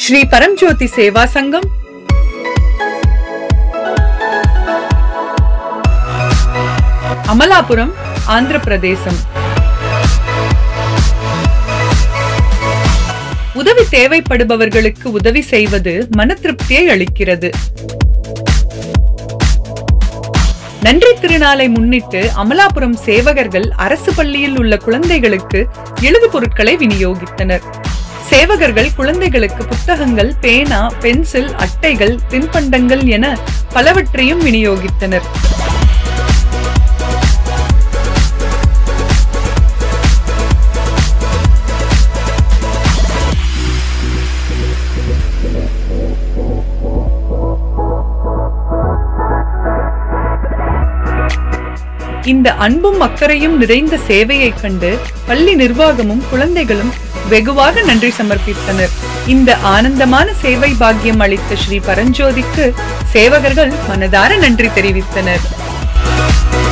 ஸ்ரீ பரம்ஜோதி சேவா சங்கம் அமலாபுரம் ஆந்திர பிரதேசம் உதவி தேவைப்படுபவர்களுக்கு உதவி செய்வது மன திருப்தியை அளிக்கிறது நன்றி திருநாளை முன்னிட்டு அமலாபுரம் சேவகர்கள் அரசு பள்ளியில் உள்ள குழந்தைகளுக்கு எழுது பொருட்களை விநியோகித்தனர் சேவகர்கள் குழந்தைகளுக்கு புத்தகங்கள் பேனா பென்சில் அட்டைகள் தின்பண்டங்கள் என பலவற்றையும் விநியோகித்தனர் இந்த அன்பும் அக்கறையும் நிறைந்த சேவையைக் கண்டு பள்ளி நிர்வாகமும் குழந்தைகளும் வெகுவாக நன்றி சமர்ப்பித்தனர் இந்த ஆனந்தமான சேவை பாக்கியம் அளித்த ஸ்ரீ பரஞ்சோதிக்கு சேவகர்கள் மனதார நன்றி தெரிவித்தனர்